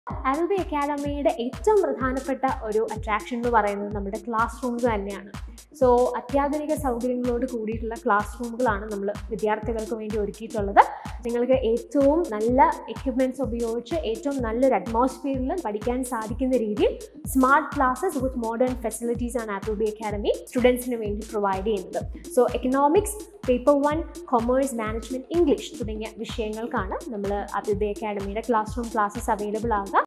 അൽബി അക്കാഡമിയുടെ ഏറ്റവും പ്രധാനപ്പെട്ട ഒരു അട്രാക്ഷൻ എന്ന് പറയുന്നത് നമ്മുടെ ക്ലാസ് റൂംസ് തന്നെയാണ് സോ അത്യാധുനിക സൗകര്യങ്ങളോട് കൂടിയിട്ടുള്ള ക്ലാസ് റൂമുകളാണ് നമ്മൾ വിദ്യാർത്ഥികൾക്ക് വേണ്ടി ഒരുക്കിയിട്ടുള്ളത് നിങ്ങൾക്ക് ഏറ്റവും നല്ല എക്യുപ്മെൻറ്റ്സ് ഉപയോഗിച്ച് ഏറ്റവും നല്ലൊരു അറ്റ്മോസ്ഫിയറിൽ പഠിക്കാൻ സാധിക്കുന്ന രീതിയിൽ smart classes with modern facilities ആണ് ആപ്പിൾ ബി അക്കാഡമി സ്റ്റുഡൻസിന് വേണ്ടി പ്രൊവൈഡ് ചെയ്യുന്നത് so economics paper one commerce management English തുടങ്ങിയ വിഷയങ്ങൾക്കാണ് നമ്മൾ ആപ്പിൾ ബി അക്കാഡമിയുടെ ക്ലാസ് റൂം ക്ലാസ്സസ് അവൈലബിൾ ആകുക